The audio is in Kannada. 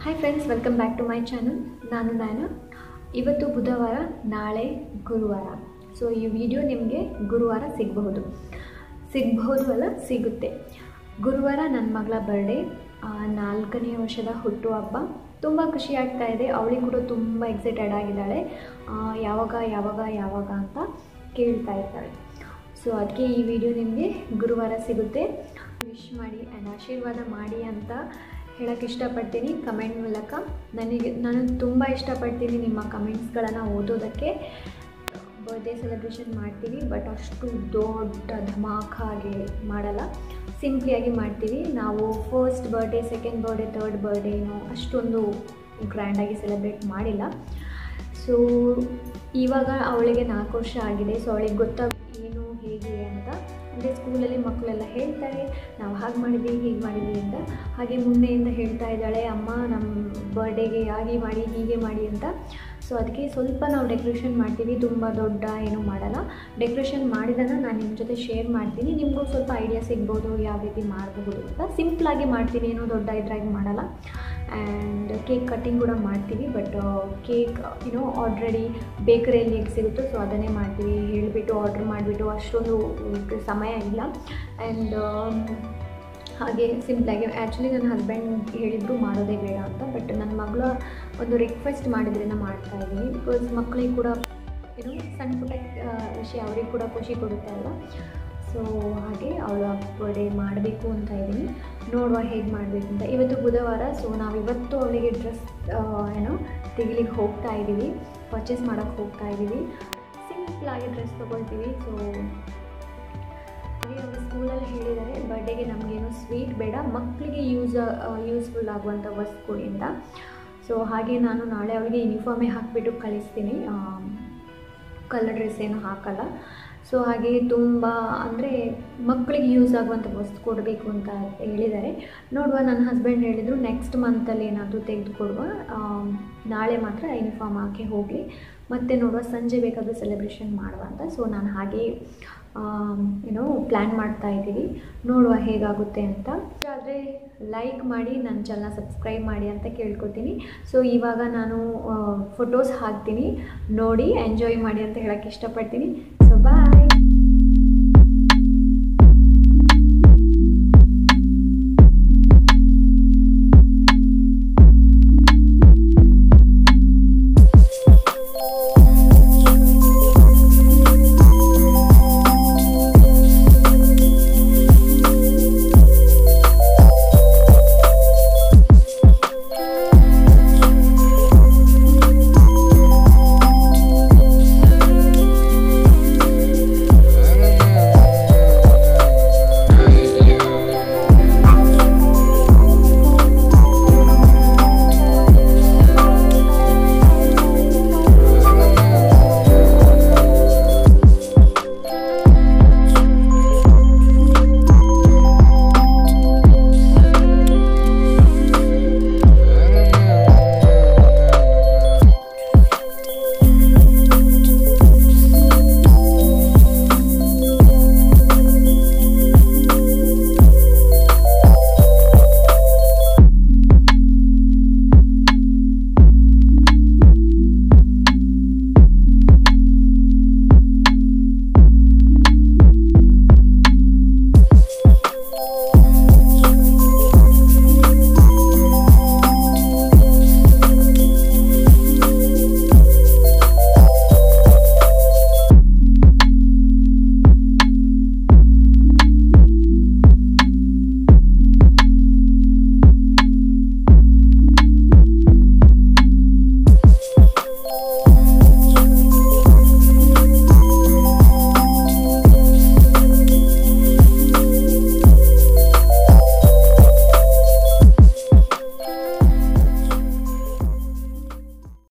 hi friends welcome back to my channel ನಾನು ನಾನು ಇವತ್ತು ಬುಧವಾರ ನಾಳೆ ಗುರುವಾರ ಸೊ ಈ ವಿಡಿಯೋ ನಿಮಗೆ ಗುರುವಾರ ಸಿಗಬಹುದು ಸಿಗಬಹುದು ಅಲ್ಲ ಸಿಗುತ್ತೆ ಗುರುವಾರ ನನ್ನ ಮಗಳ ಬರ್ಡೇ ನಾಲ್ಕನೇ ವರ್ಷದ ಹುಟ್ಟುಹಬ್ಬ ತುಂಬ ಖುಷಿ ಆಗ್ತಾ ಇದೆ ಅವಳಿಗೆ ಕೂಡ ತುಂಬ ಎಕ್ಸೈಟೆಡ್ ಆಗಿದ್ದಾಳೆ ಆ, ಯಾವಾಗ ಯಾವಾಗ ಯಾವಾಗ ಅಂತ ಕೇಳ್ತಾ ಇದ್ದಾಳೆ ಸೊ ಅದಕ್ಕೆ ಈ ವಿಡಿಯೋ ನಿಮಗೆ ಗುರುವಾರ ಸಿಗುತ್ತೆ ವಿಶ್ ಮಾಡಿ ಆ್ಯಂಡ್ ಆಶೀರ್ವಾದ ಮಾಡಿ ಅಂತ ಹೇಳೋಕ್ಕೆ ಇಷ್ಟಪಡ್ತೀನಿ ಕಮೆಂಟ್ ಮೂಲಕ ನನಗೆ ನಾನು ತುಂಬ ಇಷ್ಟಪಡ್ತೀನಿ ನಿಮ್ಮ ಕಮೆಂಟ್ಸ್ಗಳನ್ನು ಓದೋದಕ್ಕೆ ಬರ್ಡೇ ಸೆಲೆಬ್ರೇಷನ್ ಮಾಡ್ತೀವಿ ಬಟ್ ಅಷ್ಟು ದೊಡ್ಡ ಧಮಾಕಾಗಿ ಮಾಡಲ್ಲ ಸಿಂಪ್ಲಿಯಾಗಿ ಮಾಡ್ತೀವಿ ನಾವು first birthday second birthday third ಬರ್ಡೇನೋ ಅಷ್ಟೊಂದು ಗ್ರ್ಯಾಂಡಾಗಿ ಸೆಲೆಬ್ರೇಟ್ ಮಾಡಿಲ್ಲ ಸೊ ಇವಾಗ ಅವಳಿಗೆ ನಾಲ್ಕು ವರ್ಷ ಆಗಿದೆ ಸೊ ಅವಳಿಗೆ ಗೊತ್ತಾಗ ಏನು ಹೇಗೆ ಅಂತ ಅಂದರೆ ಸ್ಕೂಲಲ್ಲಿ ಮಕ್ಕಳೆಲ್ಲ ಹೇಳ್ತಾರೆ ನಾವು ಹಾಗೆ ಮಾಡಿದ್ವಿ ಹೀಗೆ ಮಾಡಿದ್ವಿ ಅಂತ ಹಾಗೆ ಮುಂದೆಯಿಂದ ಹೇಳ್ತಾ ಇದ್ದಾಳೆ ಅಮ್ಮ ನಮ್ಮ ಬರ್ಡೇಗೆ ಹಾಗೆ ಮಾಡಿ ಹೀಗೆ ಮಾಡಿ ಅಂತ ಸೊ ಅದಕ್ಕೆ ಸ್ವಲ್ಪ ನಾವು ಡೆಕೋರೇಷನ್ ಮಾಡ್ತೀವಿ ತುಂಬ ದೊಡ್ಡ ಏನೂ ಮಾಡಲ್ಲ ಡೆಕೋರೇಷನ್ ಮಾಡಿದಾಗ ನಾನು ನಿಮ್ಮ ಜೊತೆ ಶೇರ್ ಮಾಡ್ತೀನಿ ನಿಮಗೂ ಸ್ವಲ್ಪ ಐಡಿಯಾ ಸಿಗ್ಬೋದು ಯಾವ ರೀತಿ ಮಾಡಬಹುದು ಅಂತ ಸಿಂಪ್ಲಾಗಿ ಮಾಡ್ತೀನಿ ಏನೋ ದೊಡ್ಡ ಇದ್ರಾಗಿ ಮಾಡಲ್ಲ ಆ್ಯಂಡ್ ಕೇಕ್ ಕಟ್ಟಿಂಗ್ ಕೂಡ ಮಾಡ್ತೀವಿ ಬಟ್ ಕೇಕ್ ಏನೋ ಆಲ್ರೆಡಿ ಬೇಕರಿಯಲ್ಲಿ ಹೇಗೆ ಸಿಗುತ್ತೋ ಸೊ ಅದನ್ನೇ ಮಾಡ್ತೀವಿ ಹೇಳಿಬಿಟ್ಟು ಆರ್ಡ್ರ್ ಮಾಡಿಬಿಟ್ಟು ಅಷ್ಟೊಂದು ಸಮಯ ಇಲ್ಲ ಆ್ಯಂಡ್ ಹಾಗೆ ಸಿಂಪ್ಲಾಗಿ ಆ್ಯಕ್ಚುಲಿ ನನ್ನ ಹಸ್ಬೆಂಡ್ ಹೇಳಿದ್ರು ಮಾಡೋದೇ ಬೇಡ ಅಂತ ಬಟ್ ನನ್ನ ಮಗಳ ಒಂದು ರಿಕ್ವೆಸ್ಟ್ ಮಾಡಿದ್ರಿಂದ ಮಾಡ್ತಾ ಇದ್ದೀನಿ ಬಿಕಾಸ್ ಮಕ್ಕಳಿಗೆ ಕೂಡ ಏನು ಸಣ್ಣ ಪುಟ್ಟ ಆ, ವಿಷಯ ಅವ್ರಿಗೆ ಕೂಡ ಖುಷಿ ಕೊಡುತ್ತೆ ಅಲ್ವಾ ಸೊ ಹಾಗೆ ಅವಳ ಬರ್ಡೇ ಮಾಡಬೇಕು ಅಂತ ಇದ್ದೀನಿ ನೋಡುವ ಹೇಗೆ ಮಾಡಬೇಕು ಅಂತ ಇವತ್ತು ಬುಧವಾರ ಸೊ ನಾವು ಇವತ್ತು ಅವಳಿಗೆ ಡ್ರೆಸ್ ಏನೋ ತೆಗಿಲಿಕ್ಕೆ ಹೋಗ್ತಾ ಇದ್ದೀವಿ ಪರ್ಚೇಸ್ ಮಾಡೋಕ್ಕೆ ಹೋಗ್ತಾ ಇದ್ದೀವಿ ಸಿಂಪಲಾಗಿ ಡ್ರೆಸ್ ತೊಗೊಳ್ತೀವಿ ಸೊ ಹಾಗೆ ಅವರು ಸ್ಕೂಲಲ್ಲಿ ಹೇಳಿದ್ದಾರೆ ಬರ್ಡೇಗೆ ನಮಗೇನು ಸ್ವೀಟ್ ಬೇಡ ಮಕ್ಕಳಿಗೆ ಯೂಸ್ ಯೂಸ್ಫುಲ್ ಆಗುವಂಥ ವಸ್ತು ಕೊಡಿ ಅಂತ ಸೊ ಹಾಗೆ ನಾನು ನಾಳೆ ಅವಳಿಗೆ ಯೂನಿಫಾರ್ಮೇ ಹಾಕಿಬಿಟ್ಟು ಕಳಿಸ್ತೀನಿ ಕಲರ್ ಡ್ರೆಸ್ ಏನು ಹಾಕಲ್ಲ ಸೊ ಹಾಗೆ ತುಂಬ ಅಂದರೆ ಮಕ್ಕಳಿಗೆ ಯೂಸ್ ಆಗುವಂಥ ವಸ್ತು ಕೊಡಬೇಕು ಅಂತ ಹೇಳಿದ್ದಾರೆ ನೋಡುವ ನನ್ನ ಹಸ್ಬೆಂಡ್ ಹೇಳಿದರು ನೆಕ್ಸ್ಟ್ ಮಂತಲ್ಲಿ ಏನಾದರೂ ತೆಗೆದುಕೊಡುವ ನಾಳೆ ಮಾತ್ರ ಯೂನಿಫಾರ್ಮ್ ಹಾಕಿ ಹೋಗಲಿ ಮತ್ತೆ ನೋಡುವ ಸಂಜೆ ಬೇಕಾದರೂ ಸೆಲೆಬ್ರೇಷನ್ ಮಾಡುವ ಅಂತ ಸೊ ನಾನು ಹಾಗೆ ಏನೋ ಪ್ಲ್ಯಾನ್ ಮಾಡ್ತಾ ಇದ್ದೀವಿ ನೋಡುವ ಹೇಗಾಗುತ್ತೆ ಅಂತ ಆದರೆ ಲೈಕ್ ಮಾಡಿ ನನ್ನ ಚಾನಲ್ ಸಬ್ಸ್ಕ್ರೈಬ್ ಮಾಡಿ ಅಂತ ಕೇಳ್ಕೊತೀನಿ ಸೊ ಇವಾಗ ನಾನು ಫೋಟೋಸ್ ಹಾಕ್ತೀನಿ ನೋಡಿ ಎಂಜಾಯ್ ಮಾಡಿ ಅಂತ ಹೇಳೋಕ್ಕೆ ಇಷ್ಟಪಡ್ತೀನಿ ಸೊ ಬಾಯ್